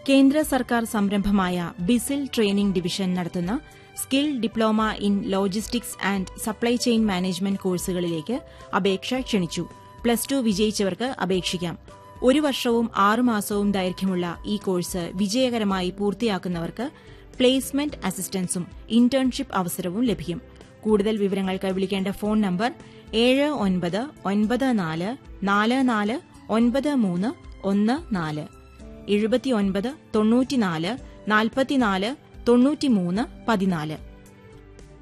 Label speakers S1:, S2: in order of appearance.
S1: കേന്ദ്ര സർക്കാർ സംരംഭമായ ബിസിൽ ട്രെയിനിംഗ് ഡിവിഷൻ നടത്തുന്ന skill diploma in logistics and supply chain management കോഴ്സുകളിലേക്ക് അപേക്ഷ ക്ഷണിച്ചു പ്ലസ് ടു വിജയിച്ചവർക്ക് അപേക്ഷിക്കാം ഒരു വർഷവും ആറുമാസവും ദൈർഘ്യമുള്ള ഈ കോഴ്സ് വിജയകരമായി പൂർത്തിയാക്കുന്നവർക്ക് പ്ലേസ്മെന്റ് അസിസ്റ്റൻസും ഇന്റേൺഷിപ്പ് അവസരവും ലഭിക്കും കൂടുതൽ വിവരങ്ങൾക്ക് വിളിക്കേണ്ട ഫോൺ നമ്പർ ഏഴ് ഒൻപത് ഒൻപത് നാല് നാല് നാല് ഒൻപത് മൂന്ന് ഒന്ന് നാല് എഴുപത്തിയൊൻപത് തൊണ്ണൂറ്റിനാല് നാൽപ്പത്തിനാല് തൊണ്ണൂറ്റിമൂന്ന് പതിനാല്